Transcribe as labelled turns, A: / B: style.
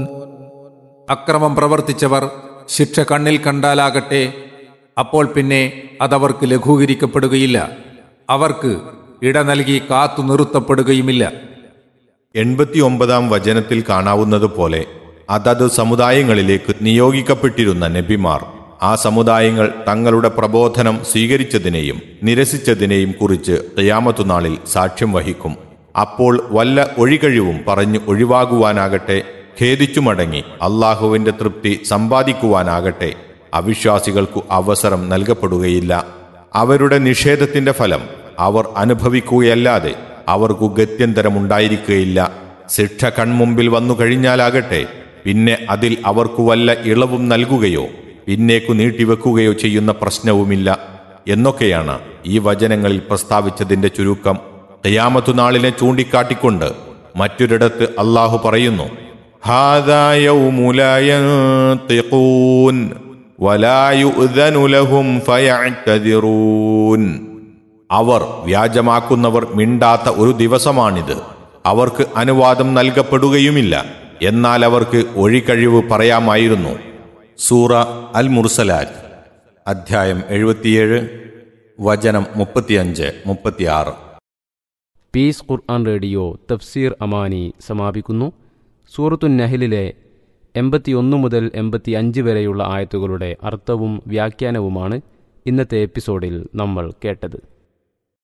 A: അക്രമം പ്രവർത്തിച്ചവർ ശിക്ഷ കണ്ണിൽ കണ്ടാലാകട്ടെ അപ്പോൾ പിന്നെ അതവർക്ക് ലഘൂകരിക്കപ്പെടുകയില്ല അവർക്ക് ഇട നൽകി കാത്തു നിർത്തപ്പെടുകയുമില്ല
B: എൺപത്തിയൊമ്പതാം വചനത്തിൽ കാണാവുന്നത് പോലെ അതത് സമുദായങ്ങളിലേക്ക് നിയോഗിക്കപ്പെട്ടിരുന്ന നബിമാർ ആ സമുദായങ്ങൾ തങ്ങളുടെ പ്രബോധനം സ്വീകരിച്ചതിനെയും നിരസിച്ചതിനെയും കുറിച്ച് ഖിയാമത്തുനാളിൽ സാക്ഷ്യം വഹിക്കും അപ്പോൾ വല്ല ഒഴികഴിവും പറഞ്ഞു ഒഴിവാകുവാനാകട്ടെ ഖേദിച്ചു മടങ്ങി അള്ളാഹുവിന്റെ തൃപ്തി സമ്പാദിക്കുവാനാകട്ടെ അവിശ്വാസികൾക്കു അവസരം നൽകപ്പെടുകയില്ല അവരുടെ നിഷേധത്തിന്റെ ഫലം അവർ അനുഭവിക്കുകയല്ലാതെ അവർക്കു ഗത്യന്തരമുണ്ടായിരിക്കുകയില്ല ശിക്ഷ കൺമുമ്പിൽ വന്നു കഴിഞ്ഞാലാകട്ടെ പിന്നെ അതിൽ അവർക്കു വല്ല ഇളവും നൽകുകയോ പിന്നേക്കു നീട്ടിവെക്കുകയോ ചെയ്യുന്ന പ്രശ്നവുമില്ല എന്നൊക്കെയാണ് ഈ വചനങ്ങളിൽ പ്രസ്താവിച്ചതിന്റെ ചുരുക്കം ഖിയാമത്തു നാളിനെ ചൂണ്ടിക്കാട്ടിക്കൊണ്ട് മറ്റൊരിടത്ത് അള്ളാഹു പറയുന്നു "ഹാദാ യൗമു ലാ യൻതിഖൂൻ വലാ യുഅ്ദനു ലഹും ഫയഅ്തദിറൂൻ." അവർ വ്യാജമാക്കുന്നവർ മിണ്ടാത്ത ഒരു ദിവസമാണിത് അവർക്ക് അനുവാദം നൽകപ്പെടുകയുമില്ല എന്നാൽ അവർക്ക് ഒഴികഴിവ് പറയാമായിരുന്നു സൂറ അൽ മുർസലാറ്റ് അധ്യായം എഴുപത്തിയേഴ് വചനം മുപ്പത്തിയഞ്ച് മുപ്പത്തിയാറ്
C: പീസ് ഖുർആൻ റേഡിയോ തഫ്സീർ അമാനി സമാപിക്കുന്നു സൂറത്തു നഹലിലെ എൺപത്തിയൊന്ന് മുതൽ എൺപത്തി അഞ്ച് വരെയുള്ള ആയത്തുകളുടെ അർത്ഥവും വ്യാഖ്യാനവുമാണ് ഇന്നത്തെ എപ്പിസോഡിൽ നമ്മൾ കേട്ടത്